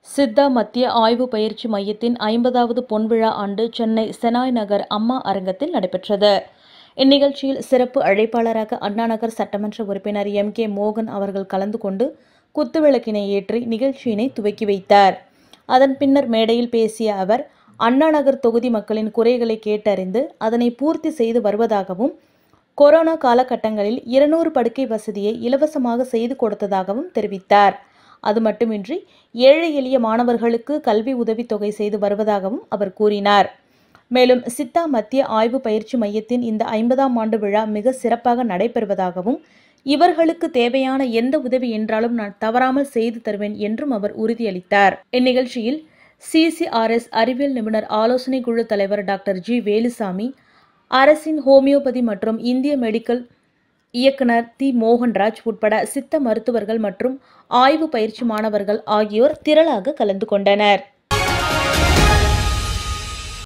சித்தா மத்திய ஆய்வு பயிற்சி மையத்தின் ஐம்பதாவது பொன்விழா ஆண்டு சென்னை செனாய் நகர் அம்மா அரங்கத்தில் நடைபெற்றது இந்நிகழ்ச்சியில் சிறப்பு அழைப்பாளராக அண்ணாநகர் சட்டமன்ற உறுப்பினர் எம் கே மோகன் அவர்கள் கலந்து கொண்டு குத்துவிளக்கினை ஏற்றி நிகழ்ச்சியினை துவக்கி வைத்தார் அதன் பின்னர் மேடையில் பேசிய அவர் அண்ணாநகர் தொகுதி மக்களின் குறைகளை கேட்டறிந்து அதனை பூர்த்தி செய்து வருவதாகவும் கொரோனா காலகட்டங்களில் இருநூறு படுக்கை வசதியை இலவசமாக செய்து கொடுத்ததாகவும் தெரிவித்தார் அது மட்டுமின்றி ஏழை எளிய மாணவர்களுக்கு கல்வி உதவித்தொகை செய்து வருவதாகவும் அவர் கூறினார் மேலும் சித்தா மத்திய ஆய்வு பயிற்சி மையத்தின் இந்த ஐம்பதாம் ஆண்டு விழா மிக சிறப்பாக நடைபெறுவதாகவும் இவர்களுக்கு தேவையான எந்த உதவி என்றாலும் நான் தவறாமல் செய்து தருவேன் என்றும் அவர் உறுதியளித்தார் இந்நிகழ்ச்சியில் சிசிஆர்எஸ் அறிவியல் நிபுணர் ஆலோசனை குழு தலைவர் டாக்டர் ஜி வேலுசாமி அரசின் ஹோமியோபதி மற்றும் இந்திய மெடிக்கல் இயக்குனர் தி மோகன்ராஜ் உட்பட சித்த மருத்துவர்கள் மற்றும் ஆய்வு பயிற்சி மாணவர்கள் ஆகியோர் திரளாக கலந்து கொண்டனர்